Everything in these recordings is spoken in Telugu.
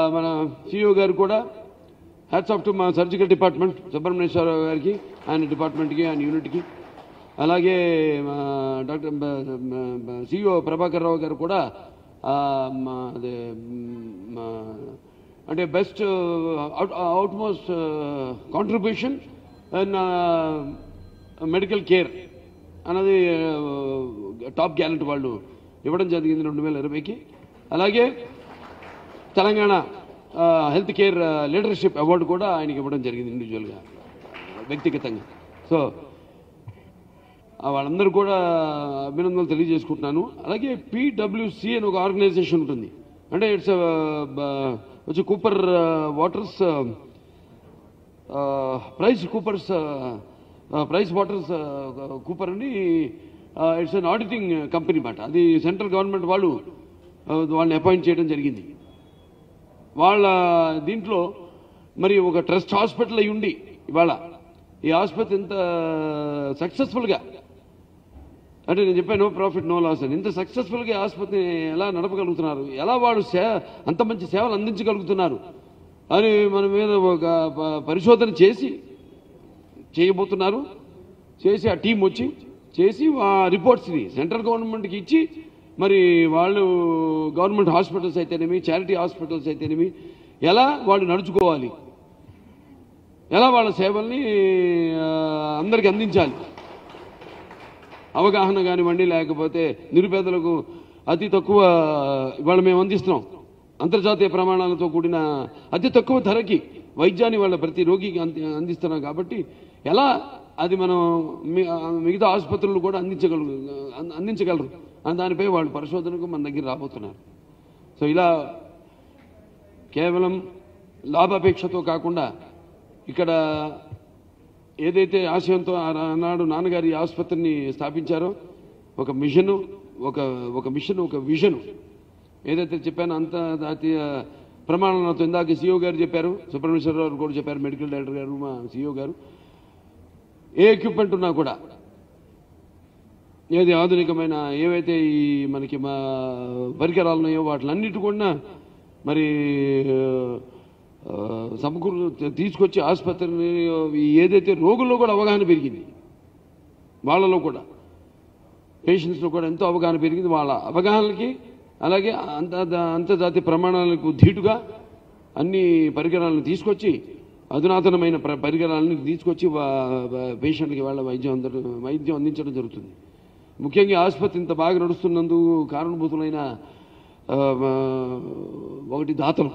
మన సిఇఓ గారు కూడా హ్యాట్స్ ఆఫ్ టు మా సర్జికల్ డిపార్ట్మెంట్ సుబ్రహ్మణ్యేశ్వరరావు గారికి ఆయన డిపార్ట్మెంట్కి ఆయన యూనిట్కి అలాగే మా డాక్టర్ సిఇఓ ప్రభాకర్ రావు గారు కూడా ఆ, మా అదే మ్, మా అంటే best out most contribution and medical care అన్నది టాప్ గ్యాలెంట్ వాళ్ళు ఇవ్వడం జరిగింది రెండు వేల ఇరవైకి అలాగే Telangana health care leadership award కూడా ఆయనకి ఇవ్వడం జరిగింది ఇండివిజువల్గా వ్యక్తిగతంగా సో ఆ వాళ్ళందరూ కూడా అభినందనలు తెలియజేసుకుంటున్నాను అలాగే పీడబ్ల్యూసి అని ఒక ఆర్గనైజేషన్ ఉంటుంది అంటే ఇట్స్ వచ్చి cooper waters price coopers price waters cooper అని ఇట్స్ అన్ ఆడిటింగ్ కంపెనీ మాట అది సెంట్రల్ గవర్నమెంట్ వాళ్ళు uh, వాళ్ళని అపాయింట్ చేయడం జరిగింది వాళ్ళ దీంట్లో మరి ఒక ట్రస్ట్ హాస్పిటల్ అయి ఉండి ఇవాళ ఈ ఆసుపత్రి ఇంత సక్సెస్ఫుల్గా అంటే నేను చెప్పాను నో ప్రాఫిట్ నో లాస్ అని ఇంత సక్సెస్ఫుల్గా ఈ ఆసుపత్రిని ఎలా నడపగలుగుతున్నారు ఎలా వాళ్ళు సే అంత మంచి సేవలు అందించగలుగుతున్నారు అని మన మీద ఒక ప- పరిశోధన చేసి చేయబోతున్నారు చేసి ఆ టీం వచ్చి చేసి ఆ రిపోర్ట్స్ని సెంట్రల్ గవర్నమెంట్కి ఇచ్చి మరి వాళ్ళు గవర్నమెంట్ హాస్పిటల్స్ అయితేనేమి చారిటీ హాస్పిటల్స్ అయితేనేమి ఎలా వాళ్ళు నడుచుకోవాలి ఎలా వాళ్ళ సేవల్ని ఆ, అందరికీ అందించాలి అవగాహన కానివ్వండి లేకపోతే నిరుపేదలకు అతి తక్కువ ఇవాళ మేము అందిస్తున్నాం అంతర్జాతీయ ప్రమాణాలతో కూడిన అతి తక్కువ ధరకి వైద్యాన్ని వాళ్ళ ప్రతి రోగికి అంది అందిస్తున్నాం కాబట్టి ఎలా అది మనం మి- మిగతా ఆసుపత్రులు కూడా అందించగలరు అంద- అందించగలరు అని దానిపై వాళ్ళు పరిశోధనకు మన దగ్గర రాబోతున్నారు సో ఇలా కేవలం లాభాపేక్షతో కాకుండా ఇక్కడ ఏదైతే ఆశయంతో ఆ- ఆనాడు నాన్నగారి ఈ ఆసుపత్రిని స్థాపించారో ఒక మిషను ఒక ఒక మిషన్ ఒక విజన్ ఏదైతే చెప్పానో అంతర్జాతీయ ప్రమాణాలతో ఇందాక సీఓ గారు చెప్పారు సుబ్రహ్మణ్యేశ్వరరావు గారు కూడా చెప్పారు మెడికల్ డైరెక్టర్ గారు మా సీఓ గారు ఏ ఎక్విప్మెంట్ ఉన్నా కూడా ఏది ఆధునికమైన ఏవైతే ఈ మనకి మా పరికరాలు ఉన్నాయో వాటిలన్నిటి కూడా మరి ఆ, సమకూరు తీసుకొచ్చి ఆసుపత్రిని ఈ ఏదైతే రోగుల్లో కూడా అవగాహన పెరిగింది వాళ్ళలో కూడా పేషెంట్స్లో కూడా ఎంతో అవగాహన పెరిగింది వాళ్ళ అవగాహనకి అలాగే అంత అంతర్జాతీయ ప్రమాణాలకు ధీటుగా అన్ని పరికరాలను తీసుకొచ్చి అధునాతనమైన ప్ర- పరికరాలను తీసుకొచ్చి వా- వా- పేషెంట్కి వాళ్ళ వైద్యం అందడం వైద్యం అందించడం జరుగుతుంది ముఖ్యంగా ఈ ఆసుపత్రి ఇంత బాగా నడుస్తున్నందుకు కారణభూతులైన ఆ, మా- ఒకటి దాతలు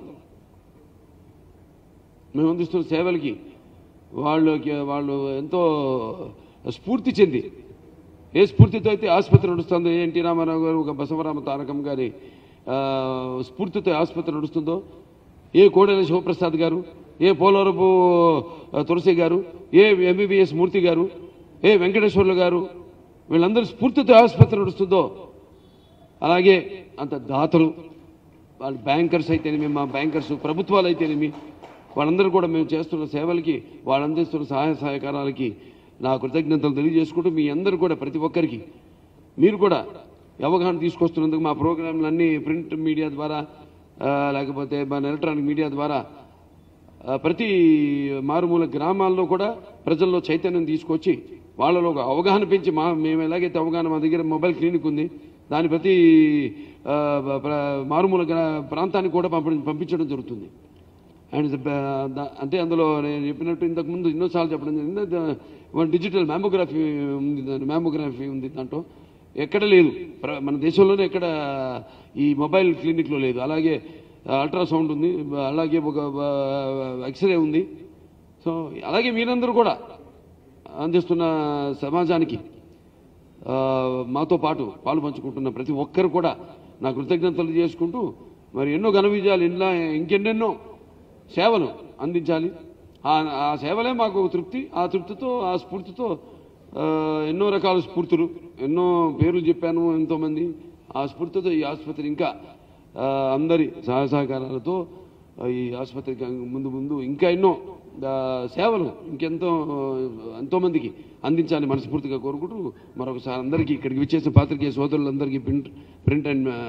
మేము అందిస్తున్న సేవలకి వాళ్ళకి వాళ్ళు ఎంతో స్ఫూర్తి చెంది ఏ స్ఫూర్తితో అయితే ఆసుపత్రి నడుస్తుందో ఏ ఎన్టీ రామారావు గారు ఒక బసవరామ తారకం గారి ఆ, స్ఫూర్తితో ఆసుపత్రి నడుస్తుందో ఏ కోడెల శివప్రసాద్ గారు ఏ పోలవరపు ఆ, తులసి గారు ఏ ఎంబీబీఎస్ మూర్తి గారు ఏ వెంకటేశ్వర్లు గారు వీళ్ళందరూ స్ఫూర్తితో ఆసుపత్రి నడుస్తుందో అలాగే అంత దాతలు వాళ్ళు బ్యాంకర్స్ అయితేనేమి మా బ్యాంకర్స్ ప్రభుత్వాలు అయితేనేమి వాళ్ళందరూ కూడా మేము చేస్తున్న సేవలకి వాళ్ళు అందిస్తున్న సహాయ సహకారాలకి నా కృతజ్ఞతలు తెలియజేసుకుంటూ మీ అందరూ కూడా ప్రతి ఒక్కరికి మీరు కూడా అవగాహన తీసుకొస్తున్నందుకు మా ప్రోగ్రాంలన్నీ ప్రింట్ మీడియా ద్వారా ఆ, లేకపోతే మన ఎలక్ట్రానిక్ మీడియా ద్వారా ఆ, ప్రతి మారుమూల గ్రామాల్లో కూడా ప్రజల్లో చైతన్యం తీసుకొచ్చి వాళ్ళలో ఒక అవగాహన పెంచి మా మేము ఎలాగైతే అవగాహన మా దగ్గర మొబైల్ క్లినిక్ ఉంది దాని ప్రతి ఆ, ప్ర- మారుమూల గ్రా- ప్రాంతానికి కూడా పంపడం పంపించడం జరుగుతుంది అండ్ అంటే అందులో నేను చెప్పినట్టు ఇంతకు ముందు ఎన్నోసార్లు చెప్పడం జరిగింది ద- వన్ డిజిటల్ మ్యామోగ్రఫీ ఉంది దాని మ్యామోగ్రఫీ ఉంది దాంట్లో ఎక్కడ లేదు ప్ర- మన దేశంలోనే ఎక్కడ ఈ మొబైల్ క్లినిక్లో లేదు అలాగే అల్ట్రాసౌండ్ ఉంది అలాగే ఒక ఎక్స్రే ఉంది సో అలాగే మీరందరూ కూడా అందిస్తున్న సమాజానికి ఆ, మాతో పాటు పాలు పంచుకుంటున్న ప్రతి ఒక్కరు కూడా నా కృతజ్ఞతలు చేసుకుంటూ మరి ఎన్నో ఘన విజయాలు ఇలా ఇంకెన్నెన్నో సేవలు అందించాలి ఆ ఆ సేవలే మాకు తృప్తి ఆ తృప్తితో ఆ స్ఫూర్తితో ఆ, ఎన్నో రకాల స్ఫూర్తులు ఎన్నో పేర్లు చెప్పాను ఎంతోమంది ఆ స్ఫూర్తితో ఈ ఆసుపత్రి ఇంకా ఆ, అందరి సహాయ సహకారాలతో ఆ, ఈ ఆసుపత్రికి ముందు ముందు ఇంకా ఎన్నో ఆ, సేవలు ఇంకెంతో ఎంతోమందికి అందించాలని మనస్ఫూర్తిగా కోరుకుంటూ మరొకసారి అందరికీ ఇక్కడికి విచ్చేసిన పాత్రికేయ సోదరులందరికీ ప్రింట్ ప్రింట్ అండ్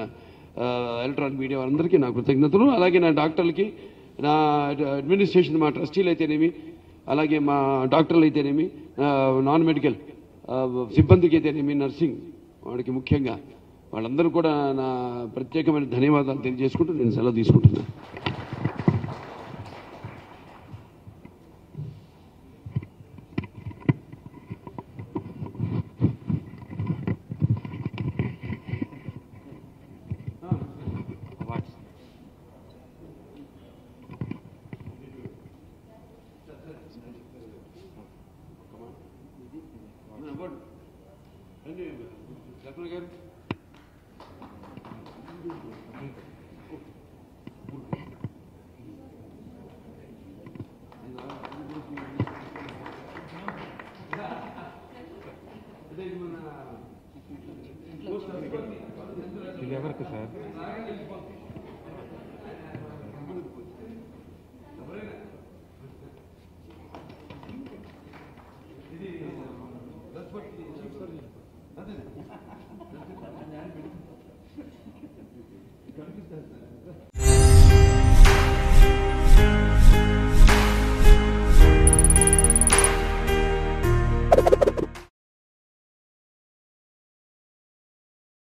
ఆ, ఎలక్ట్రానిక్ మీడియా అందరికీ నా కృతజ్ఞతలు అలాగే నా డాక్టర్లకి నా అడ్మినిస్ట్రేషన్ మా ట్రస్టీలు అయితేనేమి అలాగే మా డాక్టర్లు అయితేనేమి ఆ, నాన్ మెడికల్ ఆ, సిబ్బందికి అయితేనేమి నర్సింగ్ వాడికి ముఖ్యంగా వాళ్ళందరూ కూడా నా ప్రత్యేకమైన ధన్యవాదాలు తెలియజేసుకుంటూ నేను సెలవు తీసుకుంటున్నాను గారు ఇది ఎవరికి సార్